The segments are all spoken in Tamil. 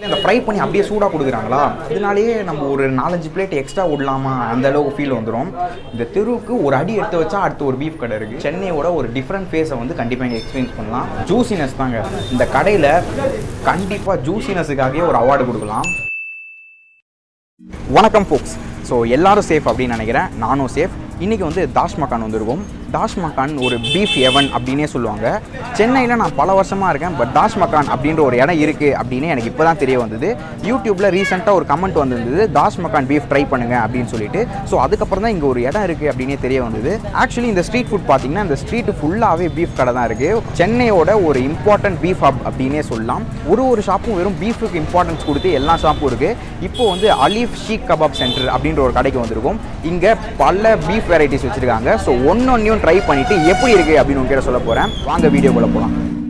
இந்த ஃப்ரை பண்ணி அப்படியே சூடாக கொடுக்குறாங்களா இதனாலேயே நம்ம ஒரு நாலஞ்சு பிளேட் எக்ஸ்ட்ரா விடலாமா அந்த அளவுக்கு ஃபீல் வந்துடும் இந்த தெருவுக்கு ஒரு அடி எடுத்து வச்சா அடுத்து ஒரு பீஃப் கடை இருக்குது சென்னையோட ஒரு டிஃப்ரெண்ட் ஃபேஸை வந்து கண்டிப்பாக இங்கே எக்ஸ்பீரியன்ஸ் பண்ணலாம் ஜூசினஸ் தாங்க இந்த கடையில் கண்டிப்பாக ஜூசினஸுக்காகவே ஒரு அவார்டு கொடுக்கலாம் வணக்கம் ஃபோக்ஸ் ஸோ எல்லாரும் சேஃப் அப்படின்னு நினைக்கிறேன் நானும் சேஃப் இன்றைக்கி வந்து தாஷ் மக்கான் வந்திருக்கும் தாஷ் மக்கான் ஒரு பீஃப் எவன் அப்படின்னே சொல்லுவாங்க சென்னையில் நான் பல வருஷமாக இருக்கேன் பட் தாஷ் மக்கான் அப்படின்ற ஒரு இடம் இருக்குது அப்படின்னு எனக்கு இப்போ தான் தெரிய வந்தது யூடியூப்பில் ரீசெண்டாக ஒரு கமெண்ட் வந்திருந்தது தாஷ் மக்கான் பீஃப் ட்ரை பண்ணுங்க அப்படின்னு சொல்லிட்டு ஸோ அதுக்கப்புறம் தான் இங்கே ஒரு இடம் இருக்குது அப்படின்னே தெரிய வந்தது ஆக்சுவலி இந்த ஸ்ட்ரீட் ஃபுட் பார்த்தீங்கன்னா இந்த ஸ்ட்ரீட் ஃபுல்லாகவே பீஃப் கடை தான் இருக்குது சென்னையோட ஒரு இம்பார்ட்டன்ட் பீஃப் ஹப் அப்படின்னே சொல்லலாம் ஒரு ஒரு ஷாப்பும் வெறும் பீஃபுக்கு இம்பார்ட்டன்ஸ் கொடுத்து எல்லா ஷாப்பும் இருக்குது இப்போ வந்து அலீஃப் ஷீக் கபாப் சென்டர் அப்படின்ற ஒரு கடைக்கு வந்திருக்கும் இங்கே பல பீஃப் வெரைட்டிஸ் வச்சுருக்காங்க ஸோ ஒன்னொன்னையும் ட்ரை பண்ணிவிட்டு எப்படி இருக்குது அப்படின்னு உங்ககிட்ட சொல்ல போகிறேன் வாங்க வீடியோக்குள்ளே போகலாம்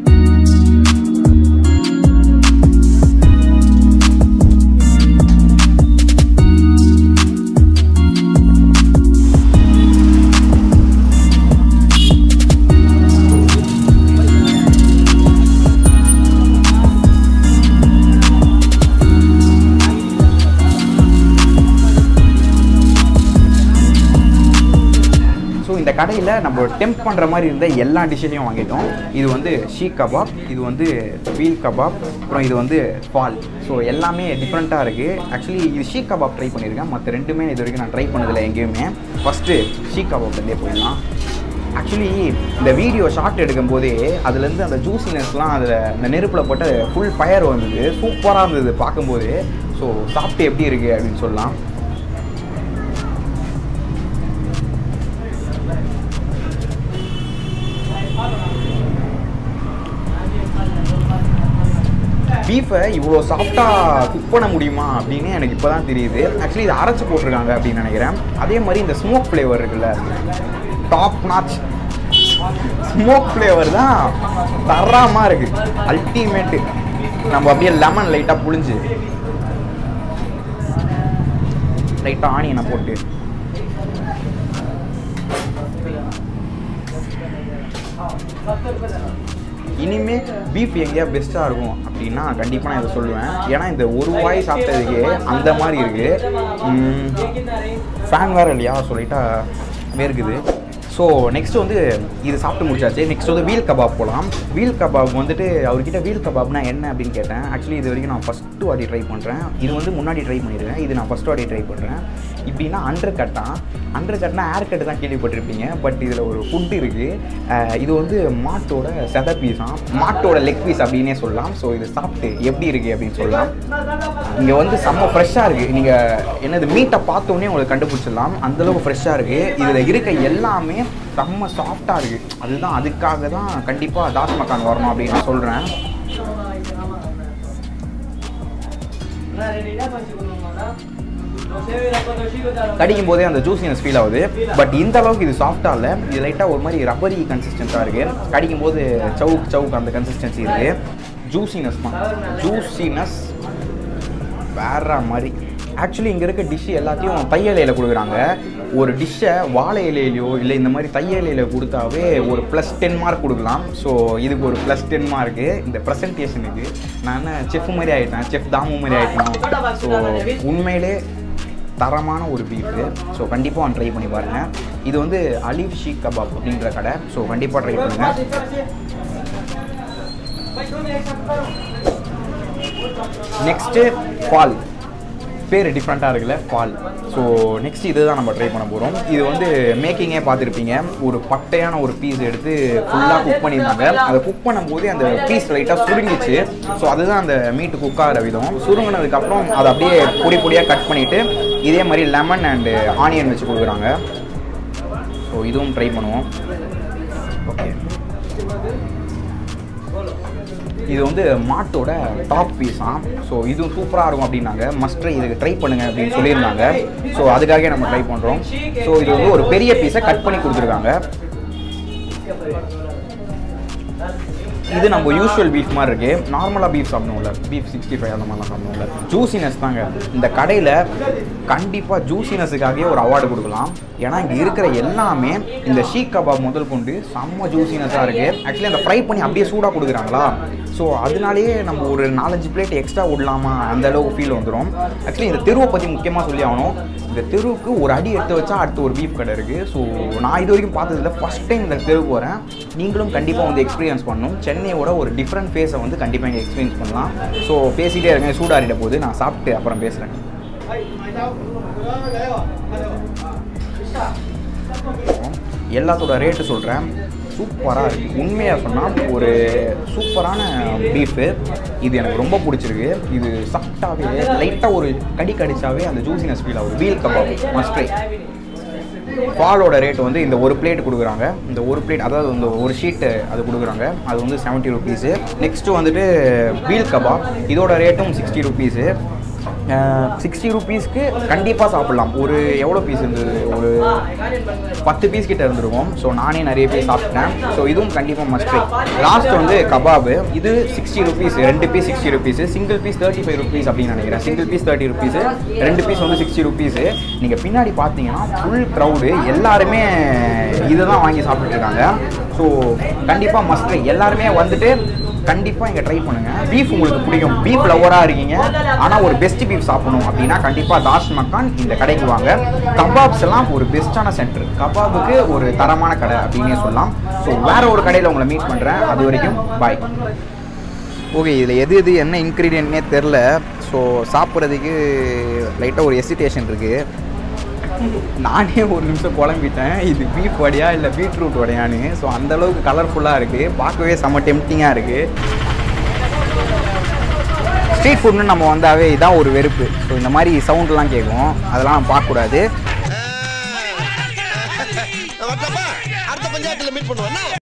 ஸோ இந்த கடையில் நம்ம டெம்ப் பண்ணுற மாதிரி இருந்த எல்லா டிஷ்ஷையும் வாங்கிட்டோம் இது வந்து ஷீக் கபாப் இது வந்து வீல் கபாப் அப்புறம் இது வந்து ஃபால் ஸோ எல்லாமே டிஃப்ரெண்ட்டாக இருக்குது ஆக்சுவலி இது ஷீக் கபாப் ட்ரை பண்ணியிருக்கேன் மற்ற ரெண்டுமே இது வரைக்கும் நான் ட்ரை பண்ணதில்லை எங்கேயுமே ஃபஸ்ட்டு ஷீக் கபாப்லேருந்தே போயிடலாம் ஆக்சுவலி இந்த வீடியோ ஷார்ட் எடுக்கும் போதே அதுலேருந்து அந்த ஜூசினஸ்லாம் அதில் இந்த நெருப்பில் போட்டு ஃபுல் ஃபயர் வந்தது சூப்பராக இருந்தது பார்க்கும்போது ஸோ சாப்பிட்டு எப்படி இருக்குது அப்படின்னு சொல்லலாம் பீஃபை இவ்வளோ சாஃப்டாக குக் பண்ண முடியுமா அப்படின்னு எனக்கு இப்போ தான் தெரியுது ஆக்சுவலி இதை அரைச்சி போட்டிருக்காங்க அப்படின்னு நினைக்கிறேன் அதே மாதிரி இந்த ஸ்மோக் ஃப்ளேவர் இருக்குல்ல டாப் நாச் ஸ்மோக் ஃப்ளேவர் தான் தரமாக இருக்குது அல்டிமேட்டு நம்ம அப்படியே லெமன் லைட்டாக புழிஞ்சு லைட்டாக ஆனியனை போட்டு இனிமே பீஃப் எங்கேயா பெஸ்ட்டாக இருக்கும் அப்படின்னா கண்டிப்பாக நான் இதை சொல்லுவேன் ஏன்னா இந்த ஒரு வாய் சாப்பிட்டதுக்கே அந்த மாதிரி இருக்குது ஃபேன் வேறு இல்லையா சொல்லிட்டா வேர்க்குது ஸோ நெக்ஸ்ட் வந்து இது சாப்பிட்டு முடிச்சாச்சு நெக்ஸ்ட் வந்து வீல் கபாப் போகலாம் வீல் கபாப் வந்துட்டு அவர்கிட்ட வீல் கபாப்னா என்ன அப்படின்னு கேட்டேன் ஆக்சுவலி இது வரைக்கும் நான் ஃபஸ்ட்டு வாட்டி ட்ரை பண்ணுறேன் இது வந்து முன்னாடி ட்ரை பண்ணிடுவேன் இது நான் ஃபஸ்ட் வாட்டி ட்ரை பண்ணுறேன் இப்படின்னா அண்டர் கட்டான் அண்டர் கட்னா ஏர் கட்டு தான் கேள்விப்பட்டிருப்பீங்க பட் இதில் ஒரு ஃபுட் இருக்குது இது வந்து மாட்டோட செத பீஸாம் மாட்டோட லெக் பீஸ் அப்படின்னே சொல்லலாம் ஸோ இது சாப்பிட்டு எப்படி இருக்குது அப்படின்னு சொல்லலாம் இங்கே வந்து செம்ம ஃப்ரெஷ்ஷாக இருக்குது நீங்கள் என்னது மீட்டை பார்த்தோன்னே உங்களுக்கு கண்டுபிடிச்சிடலாம் அந்தளவுக்கு ஃப்ரெஷ்ஷாக இருக்குது இதில் இருக்க எல்லாமே செம்ம சாஃப்டாக இருக்குது அதுதான் அதுக்காக தான் கண்டிப்பாக தாஸ் மக்கான் வரணும் அப்படின்னு நான் சொல்கிறேன் கடிக்கும் போதே அந்த ஜூசினஸ் ஃபீல் ஆகுது பட் இந்த அளவுக்கு இது சாஃப்டாக இல்லை இது லைட்டாக ஒரு மாதிரி ரப்பரி கன்சிஸ்டன்ஸாக இருக்குது கடிக்கும் போது சவுக் சவுக் அந்த கன்சிஸ்டன்சி இருக்குது ஜூசினஸ் தான் ஜூசினஸ் வேற மாதிரி ஆக்சுவலி இங்கே இருக்க டிஷ்ஷு எல்லாத்தையும் தைய இலையில் கொடுக்குறாங்க ஒரு டிஷ்ஷை வாழை இலையிலையோ இல்லை இந்த மாதிரி தைய இலையில் கொடுத்தாவே ஒரு ப்ளஸ் டென் மார்க் கொடுக்கலாம் ஸோ இதுக்கு ஒரு ப்ளஸ் டென் மார்க்கு இந்த ப்ரெசன்டேஷனுக்கு நான் என்ன செஃப் மாதிரி ஆகிட்டேன் செஃப் தாமு மாதிரி ஆகிட்டேன் ஸோ உண்மையிலே தரமான ஒரு பீஃபு ஸோ கண்டிப்பாக ஒன் ட்ரை பண்ணி பாருங்கள் இது வந்து அலீஃப் ஷீக் கபாப் அப்படின்ற கடை ஸோ கண்டிப்பாக ட்ரை பண்ணுங்கள் நெக்ஸ்ட்டு ஃபால் பேர் டிஃப்ரெண்ட்டாக இருக்குல்ல ஃபால் ஸோ நெக்ஸ்ட் இது தான் நம்ம ட்ரை பண்ண போகிறோம் இது வந்து மேக்கிங்கே பார்த்துருப்பீங்க ஒரு பட்டையான ஒரு பீஸ் எடுத்து ஃபுல்லாக குக் பண்ணியிருந்தாங்க அதை குக் பண்ணும்போதே அந்த பீஸ் லைட்டாக சுருங்கிச்சு ஸோ அதுதான் அந்த மீட்டு குக் ஆகிற விதம் சுருங்கினதுக்கப்புறம் அதை அப்படியே பொடி பொடியாக கட் பண்ணிவிட்டு இதே மாதிரி லெமன் அண்டு ஆனியன் வச்சு கொடுக்குறாங்க ஸோ இதுவும் ட்ரை பண்ணுவோம் ஓகே இது வந்து மாட்டோட டாப் பீஸாம் ஸோ இதுவும் சூப்பராக இருக்கும் அப்படின்னாங்க மஸ்ட் ட்ரை இதுக்கு ட்ரை பண்ணுங்க அப்படின்னு சொல்லியிருந்தாங்க ஸோ அதுக்காக நம்ம ட்ரை பண்ணுறோம் ஸோ இது வந்து ஒரு பெரிய பீஸை கட் பண்ணி கொடுத்துருக்காங்க இது நம்ம யூஸ்வல் பீஃப் மாதிரி இருக்கு நார்மலாக பீஃப் சாப்பிடுவோம்ல பீஃப் சிக்ஸ்டி ஃபைவ் அந்த மாதிரிலாம் சாப்பிடுவோம்ல ஜூசினஸ் தாங்க இந்த கடையில் கண்டிப்பாக ஜூசினஸுக்காகவே ஒரு அவார்டு கொடுக்கலாம் ஏன்னா இங்கே இருக்கிற எல்லாமே இந்த ஷீக் கபாப் முதல் கொண்டு செம்ம ஜூசினஸாக இருக்குது ஆக்சுவலி அந்த ஃப்ரை பண்ணி அப்படியே சூடாக கொடுக்குறாங்களா ஸோ அதனாலேயே நம்ம ஒரு நாலஞ்சு பிளேட் எக்ஸ்ட்ரா விடலாமா அந்த அளவுக்கு ஃபீல் வந்துடும் ஆக்சுவலி இந்த தெருவை பற்றி முக்கியமாக சொல்லி ஆகணும் இந்த தெருவுக்கு ஒரு அடி எடுத்து வச்சா அடுத்து ஒரு பீஃப் கடை இருக்குது ஸோ நான் இது வரைக்கும் பார்த்ததில்ல ஃபஸ்ட் டைம் இந்த தெருவுக்கு வரேன் நீங்களும் கண்டிப்பாக வந்து எக்ஸ்பீரியன்ஸ் பண்ணணும் சென்னையோட ஒரு டிஃப்ரெண்ட் ஃபேஸை வந்து கண்டிப்பாக இங்கே எக்ஸ்பீரியன்ஸ் பண்ணலாம் ஸோ பேசிகிட்டே இருக்கேன் சூடாறிட போது நான் சாப்பிட்டு அப்புறம் பேசுகிறேன் எல்லாத்தோட ரேட்டு சொல்கிறேன் சூப்பராக இருக்குது உண்மையாக சொன்னால் ஒரு சூப்பரான பீஃபு இது எனக்கு ரொம்ப பிடிச்சிருக்கு இது சாப்பிட்டாவே லைட்டாக ஒரு கடி கடிச்சாவே அந்த ஜூசினஸ் ஃபீல் ஆகுது வீல் கபாப் மஸ்ட்ரை பாலோட ரேட் வந்து இந்த ஒரு பிளேட் கொடுக்குறாங்க இந்த ஒரு பிளேட் அதாவது இந்த ஒரு ஷீட்டு அது கொடுக்குறாங்க அது வந்து செவன்ட்டி ருபீஸு நெக்ஸ்ட்டு வந்துட்டு வீல் கபாப் இதோட ரேட்டும் சிக்ஸ்டி ருபீஸு சிக்ஸ்டி ருபீஸ்க்கு கண்டிப்பாக சாப்பிட்லாம் ஒரு எவ்வளோ பீஸ் இருந்தது ஒரு பத்து பீஸ் கிட்ட இருந்திருக்கும் ஸோ நானே நிறைய பீஸ் சாப்பிட்டேன் ஸோ இதுவும் கண்டிப்பாக மஸ்ட் லாஸ்ட் வந்து கபாபு இது சிக்ஸ்டி ருபீஸ் ரெண்டு piece sixty rupees single piece thirty five rupees அப்படின்னு நினைக்கிறேன் சிங்கிள் பீஸ் தேர்ட்டி ருபீஸ் ரெண்டு பீஸ் வந்து சிக்ஸ்டி ருபீஸ் நீங்கள் பின்னாடி பார்த்தீங்கன்னா ஃபுல் க்ரௌடு எல்லாருமே இதை தான் வாங்கி சாப்பிட்டுட்டு இருக்காங்க ஸோ கண்டிப்பாக மஸ்ட் எல்லாருமே வந்துட்டு கண்டிப்பாக இங்கே ட்ரை பண்ணுங்கள் பீஃப் உங்களுக்கு பிடிக்கும் பீஃப் லவராக இருக்கீங்க ஆனால் ஒரு பெஸ்ட் பீஃப் சாப்பிடணும் அப்படின்னா கண்டிப்பாக தாஷ் மக்கான் இந்த கடைக்கு வாங்க கபாப்ஸ் எல்லாம் ஒரு பெஸ்ட்டான சென்டர் கபாபுக்கு ஒரு தரமான கடை அப்படின்னே சொல்லலாம் ஸோ வேற ஒரு கடையில் உங்களை மீட் பண்ணுறேன் அது வரைக்கும் பாய் ஓகே இதில் எது எது என்ன இன்க்ரீடியன்ட்னே தெரில ஸோ சாப்பிட்றதுக்கு லைட்டாக ஒரு எசிடேஷன் இருக்குது நானே ஒரு நிமிஷம் குழம்பிட்டேன் இது பீஃப் வடையா இல்லை பீட்ரூட் வடையான்னு ஸோ அந்தளவுக்கு கலர்ஃபுல்லாக இருக்குது பார்க்கவே செம்ம டெம்டிங்காக இருக்குது ஸ்ட்ரீட் ஃபுட்னு நம்ம வந்தாவே இதான் ஒரு வெறுப்பு ஸோ இந்த மாதிரி சவுண்ட்லாம் கேட்கும் அதெல்லாம் நம்ம பார்க்கக்கூடாது அடுத்த பஞ்சாயத்துல மீட் பண்ணுவோம்